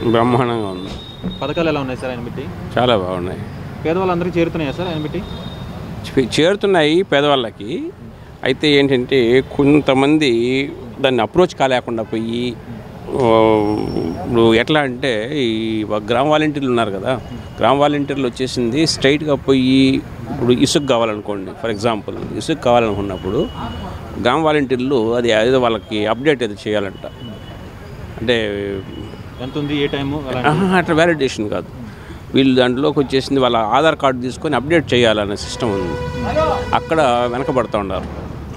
బ్రహ్మాండంగా ఉంది పథకాలు ఎలా ఉన్నాయి సార్ ఆయన పెట్టి చాలా బాగున్నాయి పేదవాళ్ళందరికీ చేరుతున్నాయా సార్ ఆయన పెట్టి చే- చేరుతున్నాయి పేదవాళ్ళకి అయితే ఏంటంటే కొంతమంది దాన్ని అప్రోచ్ కాలేకుండా పోయి ఆ, ఇప్పుడు ఎట్లా అంటే ఈ గ్రామ వాలంటీర్లు ఉన్నారు కదా గ్రామ వాలంటీర్లు వచ్చేసింది స్ట్రైట్గా పోయి ఇప్పుడు ఇసుక కావాలనుకోండి ఫర్ ఎగ్జాంపుల్ ఇసుక కావాలనుకున్నప్పుడు గ్రామ వాలంటీర్లు అది ఏదో వాళ్ళకి అప్డేట్ ఏదో చేయాలంట అంటే ఎంత ఉంది ఏ టైము అలా ఆహా, అట్లా వ్యాలిడేషన్ కాదు వీళ్ళు దాంట్లోకి వచ్చేసింది వాళ్ళ ఆధార్ కార్డు తీసుకొని అప్డేట్ చేయాలనే సిస్టమ్ ఉంది అక్కడ వెనకబడుతూ ఉన్నారు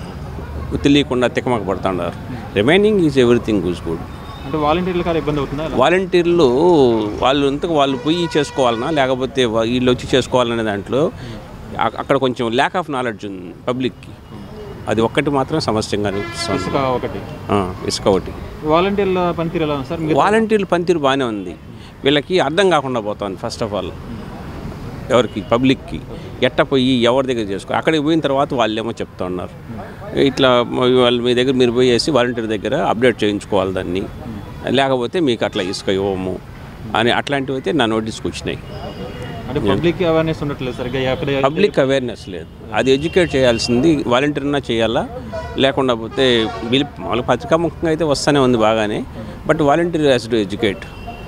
తెలియకుండా తికమక పడుతూ ఉన్నారు remaining is everything is good అంటే వాలంటీర్ల కాదు ఇబ్బంది అవుతుందా ఎలా? వాలంటీర్లు వాళ్ళు ఇంతకు వాళ్ళు పోయి చేసుకోవాలన్నా లేకపోతే వా- వీళ్ళు వచ్చి చేసుకోవాలనే దాంట్లో అ- అక్కడ కొంచెం ల్యాక్ ఆఫ్ నాలెడ్జ్ ఉంది పబ్లిక్కి అది ఒక్కటి మాత్రం సమస్యంగా అనిపిస్తుంది ఇసుక ఒకటి ఆ, ఇసుక ఒకటి వాలంటీర్ల పనితీరు ఎలా ఉంది సార్ మీరు వాలంటీర్ల పనితీరు బాగానే ఉంది వీళ్ళకి అర్థం కాకుండా పోతుంది ఫస్ట్ ఆఫ్ ఆల్ ఎవరికి పబ్లిక్కి ఎట్ట పోయి ఎవరి దగ్గర చేసుకో అక్కడికి పోయిన తర్వాత వాళ్ళేమో చెప్తా ఉన్నారు ఇట్లా మ- వాళ్ళు మీ దగ్గర మీరు పోయేసి వాలంటీర్ దగ్గర అప్డేట్ చేయించుకోవాలి దాన్ని లేకపోతే మీకు అట్లా ఇసుక ఇవ్వము అని అట్లాంటివి అయితే నా నోటీస్కి వచ్చినాయి అంటే పబ్లిక్ అవేర్నెస్ ఉండట్లేదు సరిగ్గా ఎక్కడ పబ్లిక్ అవేర్నెస్ లేదు అది ఎడ్యుకేట్ చేయాల్సింది వాలంటీర్నా చేయాలా లేకుండా పోతే వీళ్ళు వాళ్ళ పత్రికాముఖంగా అయితే వస్తూనే ఉంది బాగానే but volunteer has to educate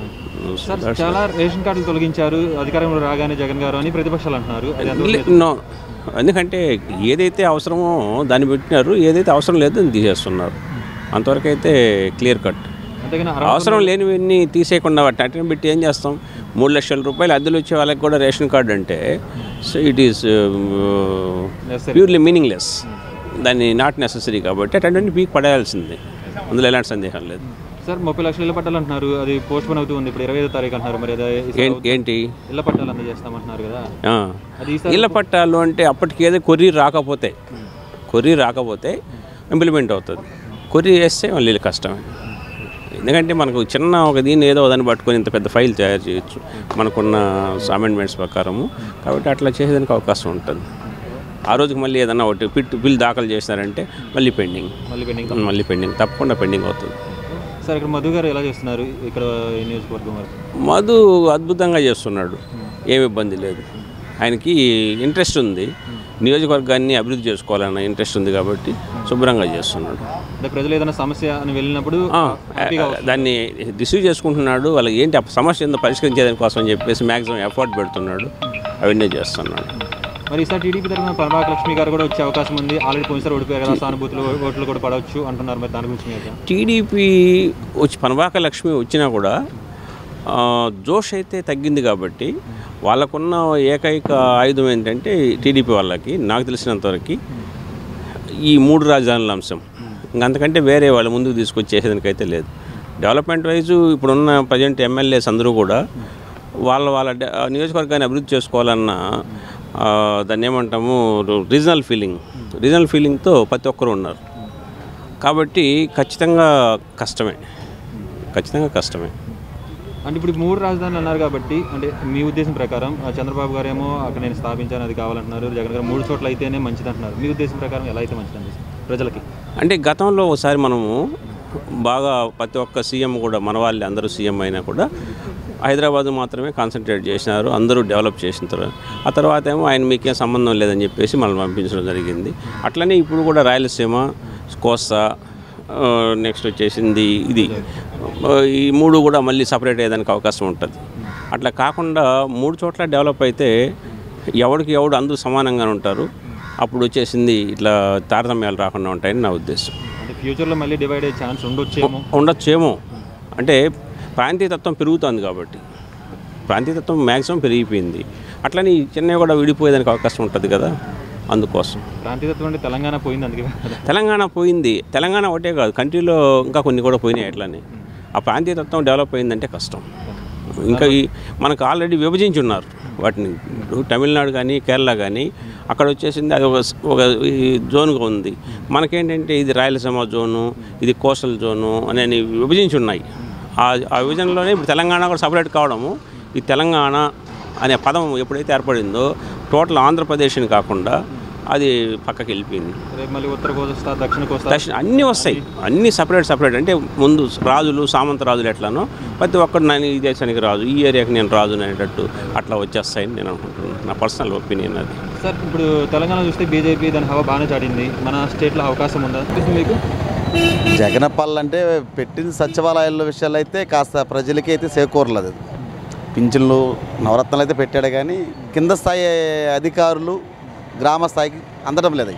sir చాలా రేషన్ కార్డులు తొలగించారు అధికారంలో రాగానే జగన్ గారు అని ప్రతిపక్షాలు అంటున్నారు అది ఎంత నో ఎందుకంటే ఏదైతే అవసరమో దాన్ని పెట్టినారు ఏదైతే అవసరం లేదో దాన్ని తీసేస్తున్నారు అంతవరకు అయితే క్లియర్ కట్ అంతేగాని అర- అవసరం లేనివన్నీ తీసేయకుండా వాటిని అటెండ్ పెట్టి ఏం చేస్తాం మూడు లక్షల రూపాయలు అద్దెలు వచ్చే వాళ్ళకి కూడా రేషన్ కార్డు అంటే so it is Necessary. Purely meaningless దాన్ని నాట్ నెససరీ కాబట్టి అటెండ్ పీక్ పడేయాల్సిందే అందులో ఎలాంటి సందేహం లేదు సార్ ముప్పై లక్షలు ఇళ్ళ పట్టాలు అంటున్నారు అది పోస్ట్ పోన్ అవుతుంది ఇప్పుడు ఇరవై ఐదో తారీఖు అంటున్నారు మరి అది ఏం- ఏంటి ఇళ్ళ పట్టాలు అందజేస్తామంటున్నారు కదా ఆ. అది ఈసారి ఇళ్ళ పట్టాలు అంటే అప్పటికి ఏదో కొర్రీ రాకపోతే కొర్రీ రాకపోతే ఇంప్లిమెంట్ అవుతుంది కొర్రీ వేస్తే మళ్ళీ కష్టమే ఎందుకంటే మనకు చిన్న ఒక దీన్ని ఏదో దాన్ని పట్టుకొని ఇంత పెద్ద ఫైల్ తయారు చేయొచ్చు మనకున్న అమెండ్మెంట్స్ ప్రకారము కాబట్టి అట్లా చేసేదానికి అవకాశం ఉంటుంది ఆ రోజుకి మళ్ళీ ఏదన్నా ఒకటి పిట్ బిల్ దాఖలు చేసినారంటే మళ్ళీ పెండింగ్ మళ్ళీ పెండింగ్ మళ్ళీ పెండింగ్ తప్పకుండా పెండింగ్ అవుతుంది సార్ ఇక్కడ మధు గారు ఎలా చేస్తున్నారు ఇక్కడ ఈ నియోజకవర్గం వరకు మధు అద్భుతంగా చేస్తున్నాడు ఏమి ఇబ్బంది లేదు ఆయనకి ఇంట్రెస్ట్ ఉంది నియోజకవర్గాన్ని అభివృద్ధి చేసుకోవాలన్న ఇంట్రెస్ట్ ఉంది కాబట్టి శుభ్రంగా చేస్తున్నాడు అంటే ప్రజలు ఏదైనా సమస్య అని వెళ్ళినప్పుడు ఆ, దాన్ని రిసీవ్ చేసుకుంటున్నాడు వాళ్ళకి ఏంటి ఆ సమస్య ఏందో పరిష్కరించేదాని కోసం అని చెప్పేసి మ్యాక్సిమం ఎఫర్ట్ పెడుతున్నాడు అవన్నీ చేస్తున్నాడు మరి ఈసారి టీడీపీ తరఫున పరమాక లక్ష్మి గారు కూడా వచ్చే అవకాసం ఉంది ఆల్రెడీ పోయినసారి ఓడిపోయారు కదా సానుభూతులు ఓట్లు కూడా పడవచ్చు అంటున్నారు మరి దాని గురించి మీరు టీడీపీ వచ్చి పనబాక లక్ష్మి వచ్చినా కూడా ఆ, జోష్ అయితే తగ్గింది కాబట్టి వాళ్ళకున్న ఏకైక ఆయుధం ఏంటంటే టీడీపీ వాళ్ళకి నాకు తెలిసినంతవరకు ఈ మూడు రాజధానుల అంశం ఇంకంతకంటే వేరే వాళ్ళ ముందుకు తీసుకొచ్చేసేదానికైతే లేదు డెవలప్మెంట్ వైజు ఇప్పుడున్న ప్రజెంట్ ఎమ్మెల్యేస్ అందరూ కూడా వాళ్ళ వాళ్ళ డ- నియోజకవర్గాన్ని అభివృద్ధి చేసుకోవాలన్న ఆ, దాన్ని ఏమంటాము రీజనల్ ఫీలింగ్ రీజనల్ ఫీలింగ్తో ప్రతి ఒక్కరు ఉన్నారు కాబట్టి ఖచ్చితంగా కష్టమే ఖచ్చితంగా కష్టమే అంటే ఇప్పుడు మూడు రాజధానులు అన్నారు కాబట్టి అంటే మీ ఉద్దేశం ప్రకారం ఆ చంద్రబాబు గారు ఏమో అక్కడ నేను స్థాపించాను అది కావాలంటున్నారు జగన్ గారు మూడు చోట్ల అయితేనే మంచిది అంటున్నారు మీ ఉద్దేశం ప్రకారం ఎలా అయితే మంచిది అనిపిస్తుంది ప్రజలకి అంటే గతంలో ఒకసారి మనము బాగా ప్రతి ఒక్క సీఎం కూడా మన వాళ్ళే అందరూ సీఎం అయినా కూడా హైదరాబాద్ మాత్రమే కాన్సన్ట్రేట్ చేసినారు అందరూ డెవలప్ చేసిన తర్వాత ఆ తర్వాత ఏమో ఆయన మీకేం సంబంధం లేదని చెప్పేసి మనల్ని పంపించడం జరిగింది అట్లనే ఇప్పుడు కూడా రాయలసీమ కోస్తా నెక్స్ట్ వచ్చేసింది ఇది ఆ, ఈ మూడు కూడా మళ్ళీ సపరేట్ అయ్యేదానికి అవకాశం ఉంటుంది అట్లా కాకుండా మూడు చోట్ల డెవలప్ అయితే ఎవడికి ఎవడు అందరూ సమానంగా ఉంటారు అప్పుడు వచ్చేసింది ఇట్లా తారతమ్యాలు రాకుండా ఉంటాయని నా ఉద్దేశం అంటే ఫ్యూచర్లో మళ్ళీ డివైడ్ అయ్యే ఛాన్స్ ఉండొచ్చేమో ఉండొచ్చేమో అంటే ప్రాంతీయతత్వం పెరుగుతోంది కాబట్టి ప్రాంతీయతత్వం మ్యాక్సిమం పెరిగిపోయింది అట్లనే ఈ చెన్నై కూడా విడిపోయేదానికి అవకాశం ఉంటుంది కదా అందుకోసం ప్రాంతీయతత్వం అంటే తెలంగాణ పోయింది అందుకే కదా. తెలంగాణ పోయింది తెలంగాణ ఒకటే కాదు కంట్రీలో ఇంకా కొన్ని కూడా పోయినాయి అట్లానే ఆ ప్రాంతీయతత్వం డెవలప్ అయిందంటే కష్టం ఇంకా ఈ మనకు ఆల్రెడీ విభజించి ఉన్నారు వాటిని ఇప్పుడు తమిళనాడు కానీ కేరళ కానీ అక్కడ వచ్చేసింది అది ఒక ఒక ఈ జోన్గా ఉంది మనకేంటంటే ఇది రాయలసీమ జోను ఇది కోస్టల్ జోను అని విభజించి ఉన్నాయి ఆ ఆ విభజనలోనే ఇప్పుడు తెలంగాణ కూడా సపరేట్ కావడము ఈ తెలంగాణ అనే పదం ఎప్పుడైతే ఏర్పడిందో టోటల్ ఆంధ్రప్రదేశ్ని కాకుండా అది పక్కకి వెళ్ళిపోయింది రేపు మళ్ళీ ఉత్తర కోస్తా దక్షిణ కోస్తా దర్శనం అన్నీ వస్తాయి అన్నీ సపరేట్ సపరేట్ అంటే ముందు రాజులు సామంత రాజులు ఎట్లానో ప్రతి ఒక్కడు నేను ఈ దేశానికి రాజు ఈ ఏరియాకి నేను రాజు అనేటట్టు అట్లా వచ్చేస్తాయని నేను అనుకుంటున్నాను నా పర్సనల్ ఒపీనియన్ అది సార్ ఇప్పుడు తెలంగాణ చూస్తే బీజేపీ దాని హవా బాగానే చాటింది మన స్టేట్లో అవకాశం ఉందా అనిపిస్తుంది మీకు జగనపల్లి అంటే పెట్టిన సచివాలయాల విషయాలు అయితే కాస్త ప్రజలకి అయితే చేకూరలేదు అది. పింఛన్లు నవరత్నాలు అయితే పెట్టాడు కానీ కింద స్థాయి అధికారులు గ్రామ స్థాయికి అందడం లేదు అవి.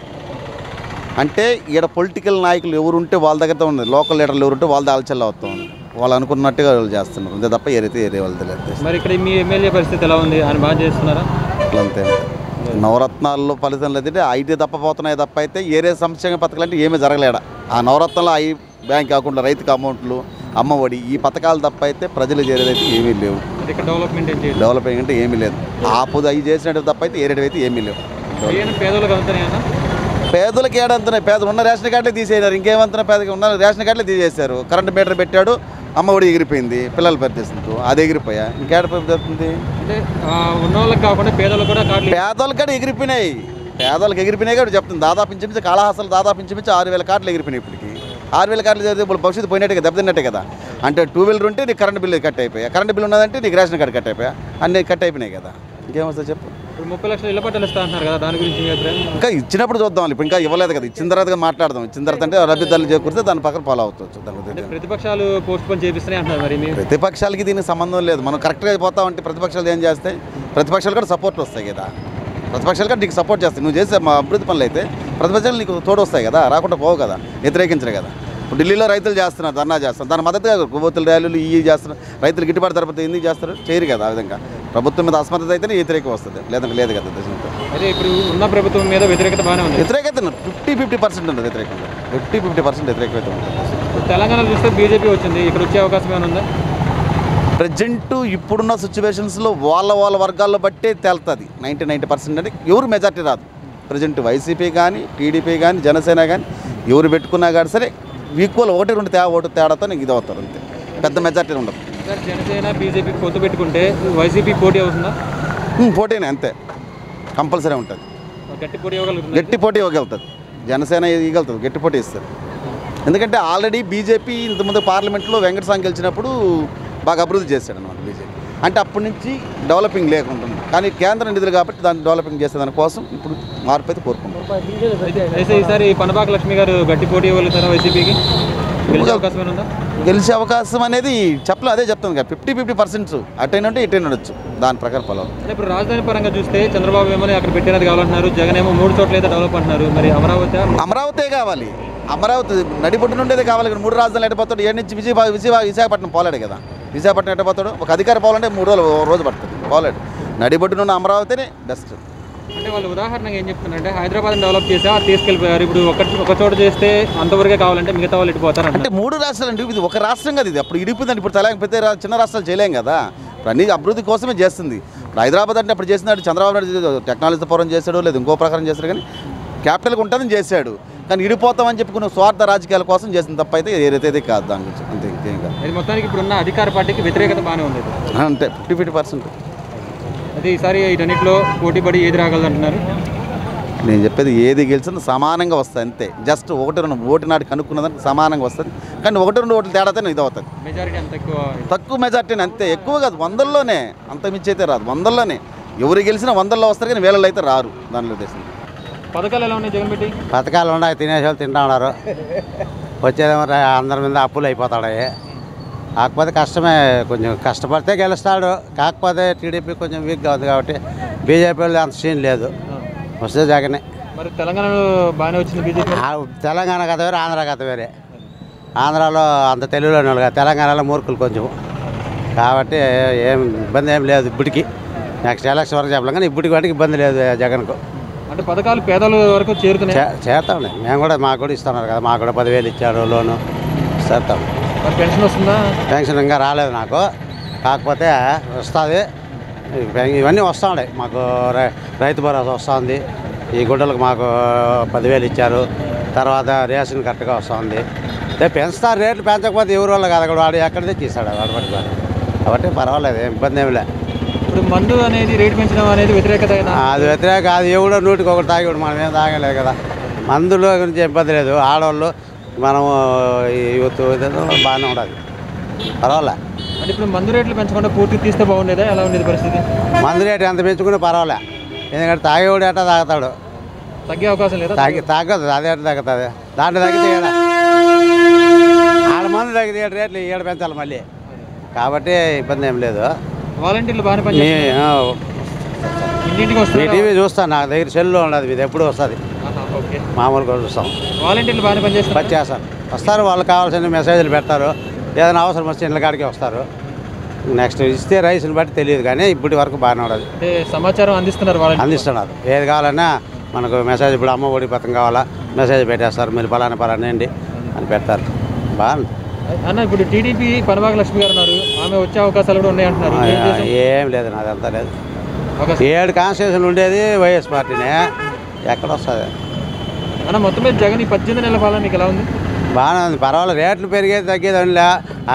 అంటే ఈడ పొలిటికల్ నాయకులు ఎవరు ఉంటే వాళ్ళ దగ్గర ఉంది లోకల్ లీడర్లు ఎవరు ఉంటే వాళ్ళ ఆలోచనలు అవుతా ఉంది వాళ్ళు అనుకున్నట్టుగా వాళ్ళు చేస్తున్నారు అంతే తప్ప ఏరైతే ఏరే వాళ్ళు తెలియదు మరి ఇక్కడ మీ ఎమ్మెల్యే పరిస్థితి ఎలా ఉంది ఆయన బాగా చేస్తున్నారా అట్లా అంతే నవరత్నాల్లో ఫలితం లేదంటే ఐటీ తప్ప పోతున్నాయి తప్ప అయితే ఏరే సంక్షేమ పథకాలు అంటే ఏమీ జరగలేడ ఆ నవరత్నాలు ఐ బ్యాంక్ అకౌంట్లో రైతుకు అమౌంట్లు అమ్మఒడి ఈ పథకాలు తప్ప అయితే ప్రజలు చేరేదైతే ఏమీ లేవు మరి ఇక్కడ డెవలప్మెంట్ ఏం చేయలేదు డెవలపింగ్ అంటే ఏమీ లేదు ఆపుది అవి చేసినట్టు తప్ప అయితే ఏరేటివి అయితే ఏమీ లేవు ఏమైనా పేదలకు అవుతున్నాయన్నా పేదలకు ఏడంతున్నాయి పేదలు ఉన్న రేషన్ కార్డులే తీసేయన్నారు ఇంకేమంతున్నా పేదకి ఉన్న రేషన్ కార్డులే తీసేశారు కరెంట్ మీటర్ పెట్టాడు అమ్మఒడి ఎగిరిపోయింది పిల్లల పరిస్థితి అది ఎగిరిపోయా ఇంకేడ పెరుగుతుంది అంటే ఆ, ఉన్న వాళ్ళకి కాకుండా పేదలకు కూడా కార్డులు పేదలకు కూడా ఎగిరిపోయినాయి పేదలకు ఎగిరిపోయినాయి కూడా చెప్తుంది దాదాపు ఇంచుమించు కాళహాసాలు దాదాపు ఇంచుమించు ఆరు వేల కార్డులు ఎగిరిపోయినాయి ఇప్పటికి ఆరు వేల కార్డులు చదివితే ఇప్పుడు భవిష్యత్తు పోయినట్టే కదా దెబ్బతిన్నట్టే కదా అంటే టూ వీలర్ ఉంటే నీకు కరెంట్ బిల్లు కట్ అయిపోయా కరెంట్ బిల్లు ఉన్నదంటే నీకు రేషన్ కార్డు కట్ అయిపోయా అన్నీ కట్ అయిపోయినాయి కదా ఇంకేమొస్తుంది చెప్పు ఇప్పుడు ముప్పై లక్షల ఇళ్ల పట్టాలు ఇస్తా అంటున్నారు కదా దాని గురించి మీ అభిప్రాయం ఇంకా ఇచ్చినప్పుడు చూద్దాం ఇప్పుడు ఇంకా ఇవ్వలేదు కదా ఇచ్చిన తర్వాత మాట్లాడదాం ఇచ్చిన తర్వాత అంటే లబ్ధిదారులు చేకూరితే దాని పక్కన ఫాలో అవుతుంది దాని అంటే గురించి. ప్రతిపక్షాలు పోస్ట్ పోన్ చేపిస్తున్నాయి అంటున్నారు మరి మీ ప్రతిపక్షాలకి దీనికి సంబంధం లేదు మనం కరెక్ట్గా పోతామంటే ప్రతిపక్షాలు ఏం చేస్తాయి ప్రతిపక్షాలు కూడా సపోర్ట్ వస్తాయి కదా ప్రతిపక్షాలు కూడా నీకు సపోర్ట్ చేస్తాయి నువ్వు చేసే మా అభివృద్ధి పనులు అయితే ప్రతిపక్షాలు నీకు తోడు వస్తాయి కదా రాకుండా పోవు కదా వ్యతిరేకించరు కదా ఇప్పుడు ఢిల్లీలో రైతులు చేస్తున్నారు ధర్నా చేస్తున్నారు దాని మద్దతుగా కొవ్వొత్తుల ర్యాలీలు ఇవి చేస్తున్నారు రైతులు గిట్టుబాటు ధరపతి ఎందుకు చేస్తారు చేయరు కదా ఆ విధంగా ప్రభుత్వం మీద అసమర్థత అయితేనే వ్యతిరేకం వస్తుంది లేదంటే లేదు కదా దేశంతో అదే ఇప్పుడు ఉన్న ప్రభుత్వం మీద వ్యతిరేకత బాగానే ఉంది వ్యతిరేకత ఫిఫ్టీ ఫిఫ్టీ పర్సెంట్ ఉంది వ్యతిరేకంగా ఫిఫ్టీ ఫిఫ్టీ పర్సెంట్ వ్యతిరేకత ఉంటుంది ఇప్పుడు తెలంగాణలో చూస్తే బీజేపీ వచ్చింది ఇక్కడ వచ్చే అవకాశం ఏమైనా ఉందా ప్రజెంట్ ఇప్పుడున్న సిచ్యువేషన్స్లో వాళ్ళ వాళ్ళ వర్గాల్లో బట్టే తేలుతుంది నైంటీ నైంటీ పర్సెంట్ అంటే ఎవరు మెజార్టీ రాదు ప్రజెంట్ వైసీపీ కానీ టీడీపీ కానీ జనసేన కానీ ఎవరు పెట్టుకున్నా కానీ సరే ఈక్వల్ ఒకటి రెండు తేడా ఓటు తేడాతో నీకు ఇది అవుతారు అంతే పెద్ద మెజార్టీ ఉండదు సార్ జనసేన బీజేపీ పొత్తు పెట్టుకుంటే వైసీపీ పోటీ అవుతుందా ఉమ్, పోటీనే అంతే కంపల్సరీ ఉంటుంది గట్టి పోటీ ఇవ్వగలుగుతుంది గట్టి పోటీ ఇవ్వగలుగుతుంది జనసేన ఇవ్వగలుగుతుంది గట్టి పోటీ ఇస్తారు ఎందుకంటే ఆల్రెడీ బీజేపీ ఇంతకుముందు పార్లమెంట్లో వెంకట స్వామి గెలిచినప్పుడు బాగా అభివృద్ధి చేశాడు అనమాట బీజేపీ అంటే అప్పటి నుంచి డెవలపింగ్ లేకుండా ఉంది. కానీ కేంద్ర నిధులు కాబట్టి దాన్ని డెవలపింగ్ చేసే దానికోసం ఇప్పుడు మార్పు అయితే కోరుకుంటాం అయితే ఈసారి పనబాక లక్ష్మి గారు గట్టి పోటీ ఇవ్వగలుగుతారా వైసీపీకి గెలిచే అవకాశం ఏమైనా ఉందా గెలిచే అవకాశం అనేది చెప్పలే అదే చెప్తాను కదా ఫిఫ్టీ ఫిఫ్టీ పర్సెంట్ అటైన్ ఉంటే ఇటైన్ ఉండొచ్చు దాని ప్రకారం ఫాలో అంటే ఇప్పుడు రాజధాని పరంగా చూస్తే చంద్రబాబు ఏమో అక్కడ పెట్టినది కావాలంటున్నారు జగన్ ఏమో మూడు చోట్ల అయితే డెవలప్ అంటున్నారు మరి అమరావతి అమరావతే కావాలి అమరావతి నడిబొట్టు నుండేదే కావాలి ఇక్కడ మూడు రాజధానులు ఎట్టపోతాడు ఏడు నుంచి విజయ విజయ విశాఖపట్నం పోలేడు కదా విశాఖపట్నం ఎట్టపోతాడు ఒక అధికారి పోవాలంటే మూడు రోజులు ఓ రోజు పడుతుంది పోలేడు నడిబొట్టు నుండి అమరావతినే బెస్ట్ అంటే వాళ్ళు ఉదాహరణగా ఏం చెప్తున్నారంటే హైదరాబాద్ డెవలప్ చేసా తీసుకెళ్ళిపోయారు ఇప్పుడు ఒక ఒక చోట చేస్తే అంతవరకే కావాలంటే మిగతా వాళ్ళు ఇటుపోతారు అంటే మూడు రాష్ట్రాలు అంటే ఇది ఒక రాష్ట్రం కదా ఇది అప్పుడు ఇడిపోయిందండి ఇప్పుడు తెలంగాణ పెద్ద రా- చిన్న రాష్ట్రాలు చేయలేం కదా ఇప్పుడు అన్ని అభివృద్ధి కోసమే చేస్తుంది ఇప్పుడు హైదరాబాద్ అంటే అప్పుడు చేసినాడు చంద్రబాబు నాయుడు టెక్నాలజీ పూర్వం చేశాడు లేదు ఇంకో ప్రకారం చేశాడు కానీ క్యాపిటల్గా ఉంటుందని చేశాడు కానీ ఇడిపోతామని చెప్పుకున్న స్వార్థ రాజకీయాల కోసం చేసిన తప్ప అయితే ఏదైతే కాదు దాని గురించి అంతే ఇంకేం కాదు ఇది మొత్తానికి ఇప్పుడు ఉన్న అధికార పార్టీకి వ్యతిరేకత బాగానే ఉంది అంటే ఫిఫ్టీ ఫిఫ్టీ పర్సెంట్ అయితే ఈసారి వీటన్నిటిలో పోటీ పడి ఏది రాగలదు అంటున్నారు నేను చెప్పేది ఏది గెలిచినా సమానంగా వస్తుంది అంతే జస్ట్ ఒకటి రెండు ఓటు నాటి కనుక్కున్నదానికి సమానంగా వస్తుంది కానీ ఒకటి రెండు ఓట్లు తేడాతో ఇది అవుతుంది మెజారిటీ అంత ఎక్కువ తక్కువ మెజార్టీని అంతే ఎక్కువ కాదు వందల్లోనే అంత మించి అయితే రాదు వందల్లోనే ఎవరు గెలిచినా వందల్లో వస్తారు కానీ వేలలో అయితే రారు దానిలో ఉద్దేశం పథకాలు ఎలా ఉన్నాయి జగన్ పెట్టి పథకాలు ఉన్నాయి తినేసి వాళ్ళు తింటా ఉన్నారు వచ్చేదేమో రా- అందరి మీద అప్పులు అయిపోతాయి కాకపోతే కష్టమే కొంచెం కష్టపడితే గెలుస్తాడు కాకపోతే టీడీపీ కొంచెం వీక్గా ఉంది కాబట్టి బీజేపీ వాళ్ళు అంత సీన్ లేదు వస్తే జగనే మరి తెలంగాణలో బాగానే వచ్చింది బీజేపీ ఆ తెలంగాణ కథ వేరే ఆంధ్ర కథ వేరే ఆంధ్రాలో అంత తెలుగులోనే వాళ్ళు కాదు తెలంగాణలో మూర్ఖులు కొంచెం కాబట్టి ఏం ఇబ్బంది ఏం లేదు ఇప్పటికి నెక్స్ట్ ఎలక్షన్ వరకు చెప్పలేం కానీ ఇప్పటికి వాటికి ఇబ్బంది లేదు జగన్కు అంటే పథకాలు పేదల వరకు చేరుతున్నాయి చే- చేస్తాంలే మేము కూడా మాకు కూడా ఇస్తున్నారు కదా మాకు కూడా పదివేలు ఇచ్చారు లోను చేస్తాం మరి పెన్షన్ వస్తుందా పెన్షన్ ఇంకా రాలేదు నాకు కాకపోతే వస్తుంది ఇవన్నీ వస్తూ ఉన్నాయి మాకు రై- రైతు భరోసా వస్తుంది ఈ గుడ్డలకు మాకు పదివేలు ఇచ్చారు తర్వాత రేషన్ కరెక్ట్గా వస్తుంది అదే పెంచుతారు రేట్లు పెంచకపోతే ఎవరి వల్ల కాదు అక్కడ వాడు ఎక్కడ తెచ్చిస్తాడు వాడు పట్టుకొని కాబట్టి పర్వాలేదు ఏం ఇబ్బంది ఏమి లే ఇప్పుడు మందు అనేది రేటు పెంచడం అనేది వ్యతిరేకత అది వ్యతిరేక అది ఎవడో నూటికి ఒకటి తాగేవాడు మనం ఏం తాగలేదు కదా మందులో గురించి ఇబ్బంది లేదు ఆడవాళ్ళు మనము ఈ యూత్ ఇదేదో బాగానే ఉండదు పర్వాలే అంటే ఇప్పుడు మందు రేట్లు పెంచకుండా పూర్తి తీస్తే బాగుండేదా ఎలా ఉండేది పరిస్థితి మందు రేటు ఎంత పెంచుకున్నా పర్వాలే ఎందుకంటే తాగేవాడు ఎట్టా తాగుతాడు తగ్గే అవకాశం లేదా తాగి తాగదు అదే ఎట్ట తగ్గుతుంది దాంట్లో తగ్గితే ఈడ ఆడ మందు తగ్గితే ఏడు రేట్లు ఈడ పెంచాలి మళ్ళీ కాబట్టి ఇబ్బంది ఏం లేదు వాలంటీర్లు బాగానే పని మీ ఆ, ఇంటింటికి మీ వస్తారు టీవీ చూస్తాను నాకు దగ్గర సెల్లో ఉండదు మీది ఎప్పుడు వస్తుంది ఓకే మామూలుగా చూస్తాం వాలంటీర్లు బాగానే పనిచేస్తారు పని చేస్తారు వస్తారు వాళ్ళకి కావాల్సిన మెసేజ్లు పెడతారు ఏదైనా అవసరం వస్తే ఇళ్ళ కాడికి వస్తారు నెక్స్ట్ ఇస్తే రైస్ని బట్టి తెలియదు కానీ ఇప్పటి వరకు బాగానే ఉండదు అంటే సమాచారం అందిస్తున్నారు వాలంటీర్ అందిస్తున్నారు ఏది కావాలన్నా మనకు మెసేజ్ ఇప్పుడు అమ్మ ఒడి పథకం కావాలా మెసేజ్ పెట్టేస్తారు మీరు పలానా పలానా అండి అని పెడతారు బాగుంది అన్న ఇప్పుడు టీడీపీ పనబాగ లక్ష్మి గారు ఉన్నారు ఆమె వచ్చే అవకాశాలు కూడా ఉన్నాయి అంటున్నారు ఏం చేద్దాం? ఏం లేదు నాదంతా లేదు అవకాశం ఏడు కాన్స్టిట్యూషన్ ఉండేది వైఎస్ పార్టీనే ఎక్కడ వస్తుంది అన్న మొత్తం మీద జగన్ ఈ పద్దెనిమిది నెలల పాలన మీకు ఎలా ఉంది బాగానే ఉంది పర్వాలేదు రేట్లు పెరిగేది తగ్గేది అనిలే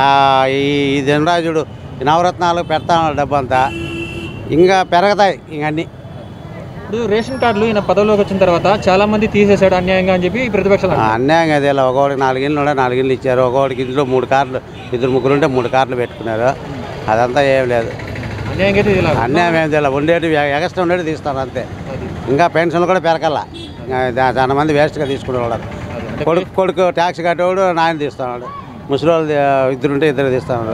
ఈ ఈ దినరాజుడు ఈ నవరత్నాలు పెడతాను డబ్బు అంతా ఇంకా పెరుగుతాయి ఇంక అన్నీ ఇప్పుడు రేషన్ కార్డులు ఈయన పదవిలోకి వచ్చిన తర్వాత చాలా మంది తీసేశాడు అన్యాయంగా అని చెప్పి ఈ ప్రతిపక్షాలు ఆ, అంటున్నారు. అన్యాయం అదే ఒకవాడికి నాలుగు ఇళ్ళు ఉండే నాలుగు ఇళ్ళు ఇచ్చారు ఒకవాడికి ఇంట్లో మూడు కార్లు ఇద్దరు ముగ్గురు ఉంటే మూడు కార్లు పెట్టుకున్నారు అదంతా ఏం లేదు అన్యాయంగా అయితే ఇలా అన్యాయం ఏం తెలియదు ఉండేటి ఎక్స్ట్రా ఉండేటి తీస్తారు అంతే ఇంకా పెన్షన్లు కూడా పెరగల చాలా మంది వేస్ట్గా తీసుకునేవాడు కొడుకు కొడుకు ట్యాక్స్ కట్టేవాడు నాయన తీస్తున్నాడు ముసలి వాళ్ళు ఇద్దరు ఉంటే ఇద్దరు తీస్తున్నాడు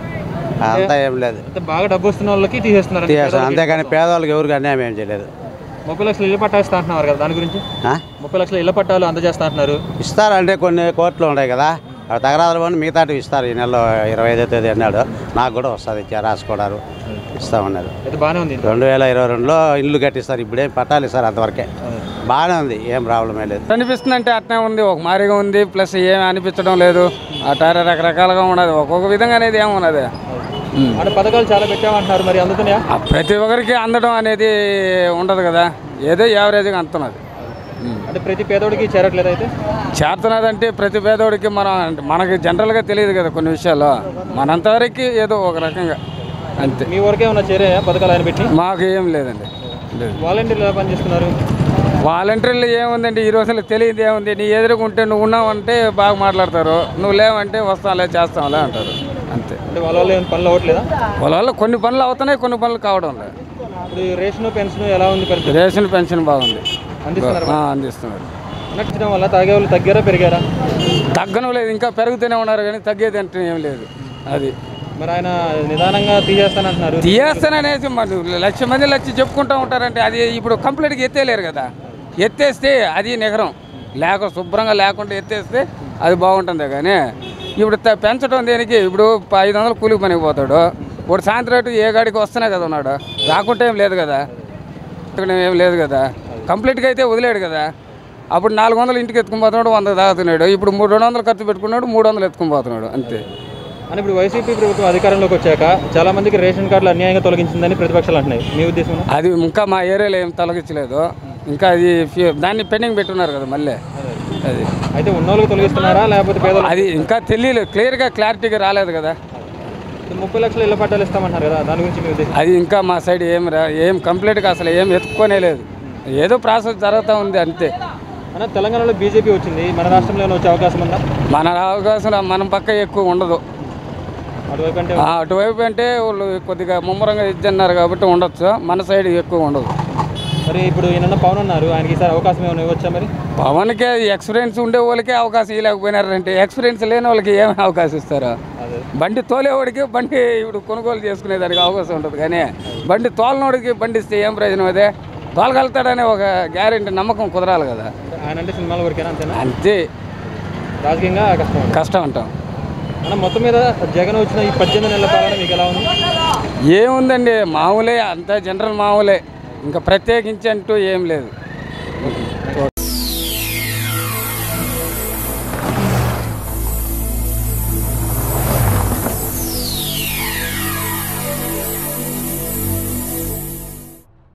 అదంతా ఏం లేదు అంటే బాగా డబ్బు వస్తున్న వాళ్ళకి తీసేస్తున్నారు తీసేస్తాను అంతేగాని పేదవాళ్ళకి ఎవరికి అన్యాయం ఏం చేయలేదు ముప్పై లక్షలు ఇళ్ళ పట్టా ఇస్తా అంటున్నారు కదా దాని గురించి ఆ? ముప్పై లక్షల ఇళ్ళ పట్టాలు అందజేస్తా అంటున్నారు ఇస్తారంటే కొన్ని కోర్టులు ఉన్నాయి కదా అవి తగరాదులు పని మిగతాటివి ఇస్తారు ఈ నెలలో ఇరవై ఐదో తేదీ అన్నాడు నాకు కూడా వస్తుంది ఇచ్చారు రాసుకోవడారు ఇస్తామన్నారు అయితే బాగానే ఉంది రెండు వేల ఇరవై రెండులో ఇల్లు కట్టిస్తారు ఇప్పుడే పట్టాలు ఇస్తారు అంతవరకే బాగానే ఉంది ఏం ప్రాబ్లం లేదు అనిపిస్తుంది అంటే అట్నే ఉంది ఒక మారిగా ఉంది ప్లస్ ఏమి అనిపించడం లేదు అటార రకరకాలుగా ఉన్నది ఒక్కొక్క విధంగా అనేది ఏమి ఉన్నది అంటే పథకాలు చాలా పెట్టామంటున్నారు మరి అందుతున్నాయా ఆ ప్రతి ఒక్కరికి అందడం అనేది ఉండదు కదా ఏదో యావరేజ్గా అందుతున్నది అంటే ప్రతి పేదోడికి చేరట్లేదు అయితే చేరుతున్నది అంటే ప్రతి పేదోడికి మనం మనకి జనరల్గా తెలియదు కదా కొన్ని విషయాలు మనంతవరకు ఏదో ఒక రకంగా అంతే మీ వరకే ఉన్న చేరాయా పథకాలు ఆయన పెట్టి మాకు ఏం లేదండి లేదు వాలంటీర్లు ఎలా పనిచేస్తున్నారు వాలంటీర్లు ఏముందండి ఈ రోజుల్లో తెలియదు ఏముంది నీ ఎదురుకుంటే నువ్వు ఉన్నావంటే బాగా మాట్లాడతారు నువ్వు లేవంటే వస్తాంలే చేస్తాంలే అంటారు అంతే అంటే వాళ్ళ వల్ల ఏమైనా పనులు అవ్వట్లేదా వాళ్ళ వల్ల కొన్ని పనులు అవుతున్నాయి కొన్ని పనులు కావడం లేదు ఇప్పుడు ఈ రేషన్ పెన్షన్ ఎలా ఉంది పరిస్థితి రేషన్ పెన్షన్ బాగుంది అందిస్తున్నారు ఆ, అందిస్తున్నారు నచ్చడం వల్ల తాగే వాళ్ళు తగ్గారా పెరిగారా తగ్గడం లేదు ఇంకా పెరుగుతూనే ఉన్నారు కానీ తగ్గేది అంటే ఏం లేదు అది మరి ఆయన నిదానంగా తీసేస్తానంటున్నారు తీయేస్తాననేసి మరి లక్ష మంది లక్ష చెప్పుకుంటూ ఉంటారంటే అది ఇప్పుడు కంప్లీట్గా ఎత్తేలేరు కదా ఎత్తేస్తే అది నిగరం లేక శుభ్రంగా లేకుండా ఎత్తేస్తే అది బాగుంటుంది కానీ ఇప్పుడు త- పెంచడం దేనికి ఇప్పుడు ప- ఐదు వందలు కూలికి పనికి పోతాడు ఇప్పుడు సాయంత్రం అటు ఏ గాడికి వస్తేనే కదా ఉన్నాడు రాకుంటే ఏం లేదు కదా ఇక్కడ ఏం లేదు కదా కంప్లీట్గా అయితే వదిలేడు కదా అప్పుడు నాలుగు వందలు ఇంటికి ఎత్తుకుని పోతున్నాడు వంద తాగుతున్నాడు ఇప్పుడు మూడు రెండు వందలు ఖర్చు పెట్టుకున్నాడు మూడు వందలు ఎత్తుకుని పోతున్నాడు అంతే అని ఇప్పుడు వైసీపీ ప్రభుత్వం అధికారంలోకి వచ్చాక చాలా మందికి రేషన్ కార్డులు అన్యాయంగా తొలగించిందని ప్రతిపక్షాలు అంటున్నాయి మీ ఉద్దేశం అది ఇంకా మా ఏరియాలో ఏం తొలగించలేదు ఇంకా అది ఫ్యూ- దాన్ని పెండింగ్ పెట్టున్నారు కదా మళ్ళీ అది అయితే ఉన్న వాళ్ళకి తొలగిస్తున్నారా లేకపోతే పేదలు అది ఇంకా తెలియలేదు క్లియర్గా క్లారిటీగా రాలేదు కదా ముప్పై లక్షల ఇళ్ల పట్టాలు ఇస్తామంటున్నారు కదా దాని గురించి మీ ఉద్దేశం అది ఇంకా మా సైడ్ ఏం రా ఏం కంప్లీట్గా అసలు ఏం ఎత్తుక్కోనే లేదు ఏదో ప్రాసెస్ జరుగుతూ ఉంది అంతే అన్న తెలంగాణలో బీజేపీ వచ్చింది మన రాష్ట్రంలో ఏమైనా వచ్చే అవకాశం ఉందా మన అవకాశం మన పక్క ఎక్కువ ఉండదు అటువైపు అంటే ఆ, అటువైపు అంటే వాళ్ళు కొద్దిగా ముమ్మరంగా ఇద్దన్నారు కాబట్టి ఉండొచ్చు మన సైడ్ ఎక్కువ ఉండదు మరి ఇప్పుడు ఈయన పవన్ ఉన్నారు ఆయనకి ఈసారి అవకాశం ఏమైనా ఇవ్వచ్చా మరి పవన్కే ఎక్స్పీరియన్స్ ఉండే వాళ్ళకే అవకాశం ఇవ్వలేకపోయినారంటే ఎక్స్పీరియన్స్ లేని వాళ్ళకి ఏమి అవకాశం ఇస్తారు అదే బండి తోలేవాడికి బండి ఇప్పుడు కొనుగోలు చేసుకునేదానికి అవకాశం ఉంటుంది కానీ బండి తోలనోడికి బండి ఇస్తే ఏం ప్రయోజనం అదే తోలగలుగుతాడనే ఒక గ్యారెంటీ నమ్మకం కుదరాలి కదా ఆయన అంటే సినిమాల వరకేనా అంతేనా అంతే రాజకీయంగా కష్టం కష్టం అంటాం అన్న మొత్తం మీద జగన్ వచ్చిన ఈ పద్దెనిమిది నెలల పాలన మీకు ఎలా ఉంది ఏముందండి మామూలే అంతా జనరల్ మామూలే ఇంకా ప్రత్యేకించి అంటూ ఏం లేదు